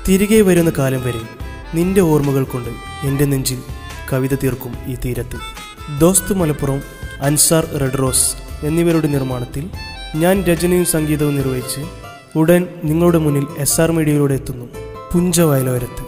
തിരികെ വരുന്ന കാലം വരെ നിന്റെ ഓർമ്മകൾ കൊണ്ട് എൻ്റെ നെഞ്ചിൽ കവിത തീർക്കും ഈ തീരത്ത് ദോസ്ത് മലപ്പുറം അൻസാർ റെഡ് റോസ് എന്നിവരുടെ നിർമ്മാണത്തിൽ ഞാൻ രചനയും സംഗീതവും നിർവഹിച്ച് ഉടൻ നിങ്ങളുടെ മുന്നിൽ എസ് ആർ മീഡിയയിലൂടെ എത്തുന്നു പുഞ്ച വയലോരത്ത്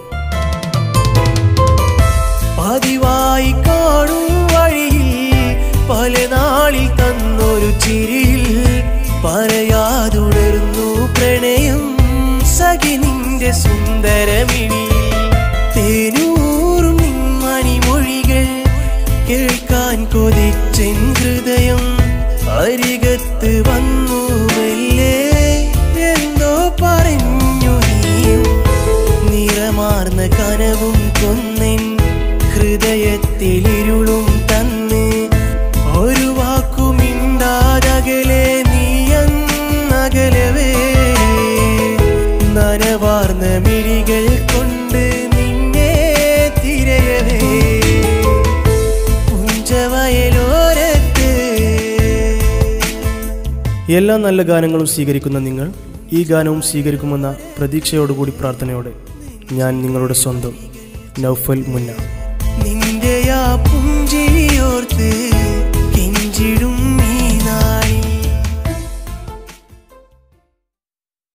പതിവായി കാണും വഴിയിൽ പല നാളിൽ തന്നൊരു ചിരിയിൽ പറയാതുണർന്നു പ്രണയം സഖി നിന്റെ സുന്ദരമിഴിയിൽ തേനൂറും നിന്മണിമൊഴികൾ കേൾക്കാൻ കൊതിച്ചെൻ ഹൃദയം അരികത്ത് വന്നു മെല്ലെ എന്തോ പറഞ്ഞു നീയും നിറമാർന്ന കനവും കൊന്നെൻ ഹൃദയത്തിലിരുളും തന്ന് ഒരു വാക്കുമിണ്ടാതകലെ നീയന്നകലവേ നനവാർന്ന മിഴികൾ കൊണ്ട് നിന്നെ തിരയവേ പുഞ്ചവയലോരത്ത് എല്ലാ നല്ല ഗാനങ്ങളും സ്വീകരിക്കുന്ന നിങ്ങൾ ഈ ഗാനവും സ്വീകരിക്കുമെന്ന പ്രതീക്ഷയോടുകൂടി പ്രാർത്ഥനയോടെ ഞാൻ നിങ്ങളുടെ സ്വന്തം നൗഫൽ മുന്ന നിന്റെ ആ